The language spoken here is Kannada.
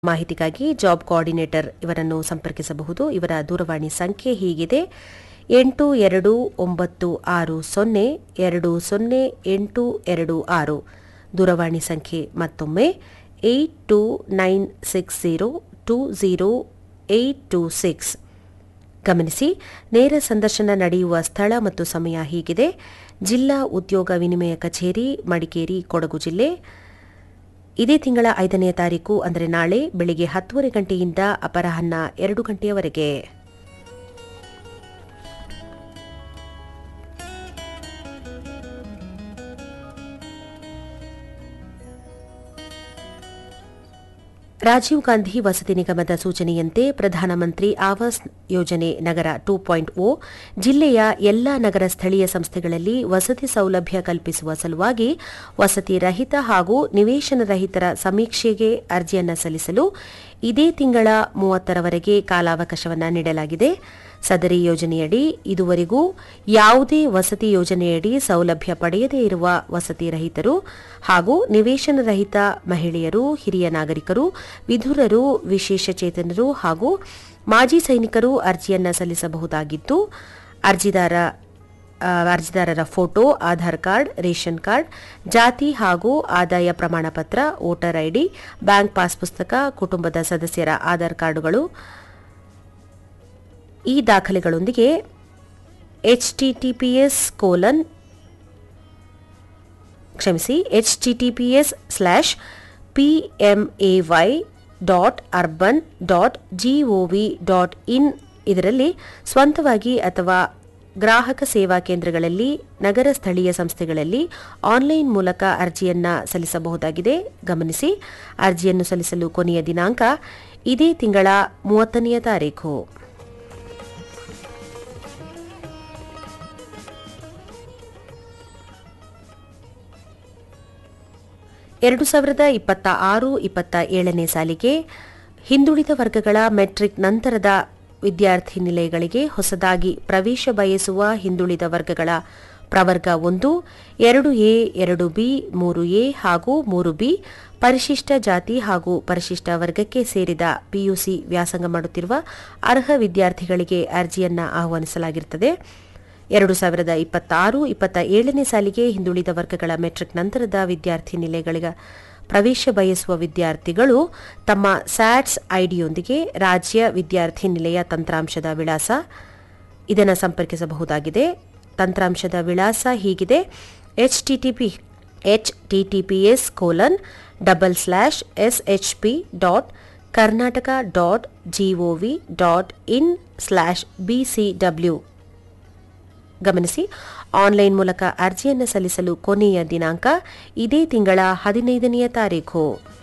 ಮಾಹಿತಿಗಾಗಿ ಜಾಬ್ ಕೋಆರ್ಡಿನೇಟರ್ ಇವರನ್ನು ಸಂಪರ್ಕಿಸಬಹುದು ಇವರ ದೂರವಾಣಿ ಸಂಖ್ಯೆ ಹೀಗಿದೆ ಎಂಟು ಎರಡು ಒಂಬತ್ತು ಆರು ಸೊನ್ನೆ ಎರಡು ಸೊನ್ನೆ ಎಂಟು ಎರಡು ಆರು ದೂರವಾಣಿ ಸಂಖ್ಯೆ ಮತ್ತೊಮ್ಮೆ eight two nine six zero two zero eight two six ಗಮನಿಸಿ ನೇರ ಸಂದರ್ಶನ ನಡೆಯುವ ಸ್ಥಳ ಮತ್ತು ಸಮಯ ಹೀಗಿದೆ ಜಿಲ್ಲಾ ಉದ್ಯೋಗ ವಿನಿಮಯ ಕಚೇರಿ ಮಡಿಕೇರಿ ಕೊಡಗು ಜಿಲ್ಲೆ ಇದೇ ತಿಂಗಳ ಐದನೇ ತಾರೀಕು ಅಂದರೆ ನಾಳೆ ಬೆಳಿಗ್ಗೆ ಹತ್ತುವರೆ ಗಂಟೆಯಿಂದ ಅಪರಾಹ್ನ ಎರಡು ಗಂಟೆಯವರೆಗೆ ರಾಜೀವ್ ಗಾಂಧಿ ವಸತಿ ನಿಗಮದ ಸೂಚನೆಯಂತೆ ಪ್ರಧಾನಮಂತ್ರಿ ಆವಾಸ್ ಯೋಜನೆ ನಗರ ಟೂ ಪಾಯಿಂಟ್ ಓ ಜಿಲ್ಲೆಯ ಎಲ್ಲಾ ನಗರ ಸ್ಥಳೀಯ ಸಂಸ್ಥೆಗಳಲ್ಲಿ ವಸತಿ ಸೌಲಭ್ಯ ಕಲ್ಪಿಸುವ ಸಲುವಾಗಿ ವಸತಿ ರಹಿತ ಹಾಗೂ ನಿವೇಶನ ರಹಿತರ ಸಮೀಕ್ಷೆಗೆ ಅರ್ಜಿಯನ್ನು ಸಲ್ಲಿಸಲು ಇದೇ ತಿಂಗಳ ಮೂವತ್ತರವರೆಗೆ ಕಾಲಾವಕಾಶವನ್ನು ನೀಡಲಾಗಿದೆ ಸದರಿ ಯೋಜನೆಯಡಿ ಇದುವರೆಗೂ ಯಾವುದೇ ವಸತಿ ಯೋಜನೆಯಡಿ ಸೌಲಭ್ಯ ಪಡೆಯದೇ ಇರುವ ವಸತಿ ರಹಿತರು ಹಾಗೂ ನಿವೇಶನ ರಹಿತ ಮಹಿಳೆಯರು ಹಿರಿಯ ನಾಗರಿಕರು ವಿಧುರರು ವಿಶೇಷಚೇತನರು ಹಾಗೂ ಮಾಜಿ ಸೈನಿಕರು ಅರ್ಜಿಯನ್ನು ಸಲ್ಲಿಸಬಹುದಾಗಿದ್ದು ಅರ್ಜಿದಾರ ಆ, ಅರ್ಜಿದಾರರ photo Aadhaar card ration card ಜಾತಿ ಹಾಗೂ ಆದಾಯ ಪ್ರಮಾಣ ಪತ್ರ ವೋಟರ್ ಐಡಿ ಬ್ಯಾಂಕ್ ಪಾಸ್ ಪುಸ್ತಕ ಕುಟುಂಬದ ಸದಸ್ಯರ ಆಧಾರ್ ಕಾರ್ಡುಗಳು ಈ ದಾಖಲೆಗಳೊಂದಿಗೆ ಎಚ್ಟಿಟಿಪಿಎಸ್ ಕೋಲನ್ ಕ್ಷಮಿಸಿ HTTPS slash PMAY dot urban dot GOV dot in ಇದರಲ್ಲಿ ಸ್ವಂತವಾಗಿ ಅಥವಾ ಗ್ರಾಹಕ ಸೇವಾ ಕೇಂದ್ರಗಳಲ್ಲಿ ನಗರ ಸ್ಥಳೀಯ ಸಂಸ್ಥೆಗಳಲ್ಲಿ ಆನ್ಲೈನ್ ಮೂಲಕ ಅರ್ಜಿಯನ್ನ ಸಲ್ಲಿಸಬಹುದಾಗಿದೆ ಗಮನಿಸಿ ಅರ್ಜಿಯನ್ನು ಸಲ್ಲಿಸಲು ಕೊನೆಯ ದಿನಾಂಕ ಇದೇ ತಿಂಗಳ ಮೂವತ್ತನೆಯ ತಾರೀಖು ಎರಡು ಸಾವಿರದ ಇಪ್ಪತ್ತ ಆರು ಇಪ್ಪತ್ತ ಏಳನೇ ಸಾಲಿಗೆ ಹಿಂದುಳಿದ ವರ್ಗಗಳ ಮೆಟ್ರಿಕ್ ನಂತರದ ವಿದ್ಯಾರ್ಥಿ ನಿಲಯಗಳಿಗೆ ಹೊಸದಾಗಿ ಪ್ರವೇಶ ಬಯಸುವ ಹಿಂದುಳಿದ ವರ್ಗಗಳ ಪ್ರವರ್ಗ ಒಂದು ಎರಡು ಎ ಎರಡು ಬಿ ಮೂರು ಎ ಹಾಗೂ ಮೂರು ಬಿ ಪರಿಶಿಷ್ಟ ಜಾತಿ ಹಾಗೂ ಪರಿಶಿಷ್ಟ ವರ್ಗಕ್ಕೆ ಸೇರಿದ ಪಿಯುಸಿ ವ್ಯಾಸಂಗ ಮಾಡುತ್ತಿರುವ ಅರ್ಹ ವಿದ್ಯಾರ್ಥಿಗಳಿಗೆ ಅರ್ಜಿಯನ್ನ ಆಹ್ವಾನಿಸಲಾಗಿರುತ್ತದೆ ಎರಡು ಸಾವಿರದ ಇಪ್ಪತ್ತಾರು ಇಪ್ಪತ್ತ ಏಳನೇ ಸಾಲಿಗೆ ಹಿಂದುಳಿದ ವರ್ಗಗಳ ಮೆಟ್ರಿಕ್ ನಂತರದ ವಿದ್ಯಾರ್ಥಿ ನಿಲಯಗಳಿಗೆ ಪ್ರವೇಶ ಬಯಸುವ ವಿದ್ಯಾರ್ಥಿಗಳು ತಮ್ಮ ಸ್ಯಾಟ್ಸ್ ಐಡಿಯೊಂದಿಗೆ ರಾಜ್ಯ ವಿದ್ಯಾರ್ಥಿ ನಿಲಯ ತಂತ್ರಾಂಶದ ವಿಳಾಸ ಇದನ್ನು ಸಂಪರ್ಕಿಸಬಹುದಾಗಿದೆ ತಂತ್ರಾಂಶದ ವಿಳಾಸ ಹೀಗಿದೆ HTTP H TTPS colon double slash SHP dot Karnataka dot GOV dot in slash BCW ಗಮನಿಸಿ ಆನ್ಲೈನ್ ಮೂಲಕ ಅರ್ಜಿಯನ್ನು ಸಲ್ಲಿಸಲು ಕೊನೆಯ ದಿನಾಂಕ ಇದೇ ತಿಂಗಳ ಹದಿನೈದನೆಯ ತಾರೀಖು